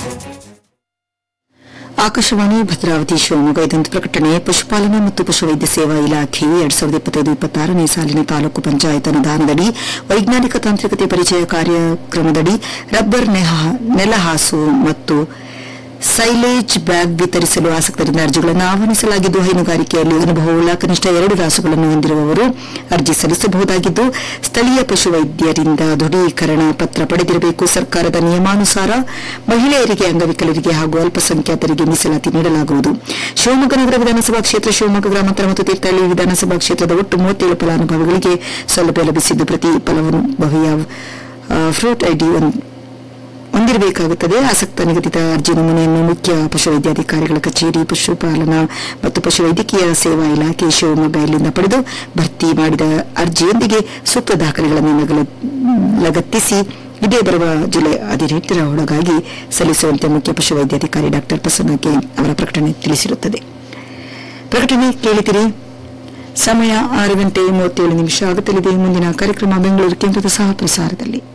ಆಕಾಶವಾಣಿ ಭದ್ರಾವತಿ ಶಿವಮೊಗ್ಗ ಇದೊಂದು ಪ್ರಕಟಣೆ ಪಶುಪಾಲನಾ ಮತ್ತು ಪಶುವೈದ್ಯ ಸೇವಾ ಇಲಾಖೆಯು ಎರಡ್ ಸಾವಿರದ ಇಪ್ಪತ್ತೈದು ಇಪ್ಪತ್ತಾರನೇ ಸಾಲಿನ ತಾಲೂಕು ಪಂಚಾಯತ್ ಅನುದಾನದಡಿ ವೈಜ್ಞಾನಿಕ ತಾಂತ್ರಿಕತೆ ಪರಿಚಯ ಕಾರ್ಯಕ್ರಮದಡಿ ರಬ್ಬರ್ ನೆಹ- ನೆಲಹಾಸು ಮತ್ತು ಸೈಲೇಜ್ ಬ್ಯಾಗ್ ವಿತರಿಸಲು ಆಸಕ್ತರಿಂದ ಅರ್ಜಿಗಳನ್ನು ಆಹ್ವಾನಿಸಲಾಗಿದ್ದು ಹೈನುಗಾರಿಕೆಯಲ್ಲಿ ಅನುಭವವುಳ್ಳ ಕನಿಷ್ಠ ಎರಡು ರಾಸುಗಳನ್ನು ಹೊಂದಿರುವವರು ಅರ್ಜಿ ಸಲ್ಲಿಸಬಹುದಾಗಿದ್ದು ಸ್ಥಳೀಯ ಪಶುವೈದ್ಯರಿಂದ ದೃಢೀಕರಣ ಪತ್ರ ಪಡೆದಿರಬೇಕು ಸರ್ಕಾರದ ನಿಯಮಾನುಸಾರ ಮಹಿಳೆಯರಿಗೆ ಅಂಗವಿಕಲರಿಗೆ ಹಾಗೂ ಅಲ್ಪಸಂಖ್ಯಾತರಿಗೆ ಮೀಸಲಾತಿ ನೀಡಲಾಗುವುದು ಶಿವಮೊಗ್ಗ ನಗರ ವಿಧಾನಸಭಾ ಕ್ಷೇತ್ರ ಶಿವಮೊಗ್ಗ ಗ್ರಾಮಾಂತರ ಮತ್ತು ತೀರ್ಥಹಳ್ಳಿ ವಿಧಾನಸಭಾ ಕ್ಷೇತ್ರದ ಒಟ್ಟು ಮೂವತ್ತೇಳು ಫಲಾನುಭವಿಗಳಿಗೆ ಸೌಲಭ್ಯ ಲಭಿಸಿದ್ದು ಪ್ರತಿ ಫಲಾನುಭವಿಯ ಆ, ಫ್ರೂಟ್ ಐಡಿ ಒಂದು ಹೊಂದಿರಬೇಕಾಗುತ್ತದೆ ಆಸಕ್ತ ನಿಗದಿತ ಅರ್ಜಿ ನಮೂನೆಯನ್ನು ಮುಖ್ಯ ಪಶುವೈದ್ಯಾಧಿಕಾರಿಗಳ ಕಚೇರಿ ಪಶುಪಾಲನಾ ಮತ್ತು ಪಶುವೈದ್ಯಕೀಯ ಸೇವಾ ಇಲಾಖೆ ಶಿವಮೊಗ್ಗ ಇಲ್ಲಿಂದ ಪಡೆದು ಭರ್ತಿ ಮಾಡಿದ ಅರ್ಜಿಯೊಂದಿಗೆ ಸೂಕ್ತ ದಾಖಲೆಗಳನ್ನು ನಗಲ- ಲಗತ್ತಿಸಿ ಇದೇ ಬರುವ ಜುಲೈ ಹದಿನೆಂಟರ ಒಳಗಾಗಿ ಸಲ್ಲಿಸುವಂತೆ ಮುಖ್ಯ ಪಶುವೈದ್ಯಾಧಿಕಾರಿ ಡಾಕ್ಟರ್ ಪ್ರಸನ್ನ ಕೆ ಅವರ ಪ್ರಕಟಣೆ ತಿಳಿಸಿರುತ್ತದೆ ಪ್ರಕಟಣೆ ಕೇಳಿದಿರಿ ಸಮಯ ಆರು ಗಂಟೆ ಮೂವತ್ತೇಳು ನಿಮಿಷ ಆಗುತ್ತಲಿದೆ ಮುಂದಿನ ಕಾರ್ಯಕ್ರಮ ಬೆಂಗಳೂರು ಕೇಂದ್ರದ ಸಹ ಪ್ರಸಾರದಲ್ಲಿ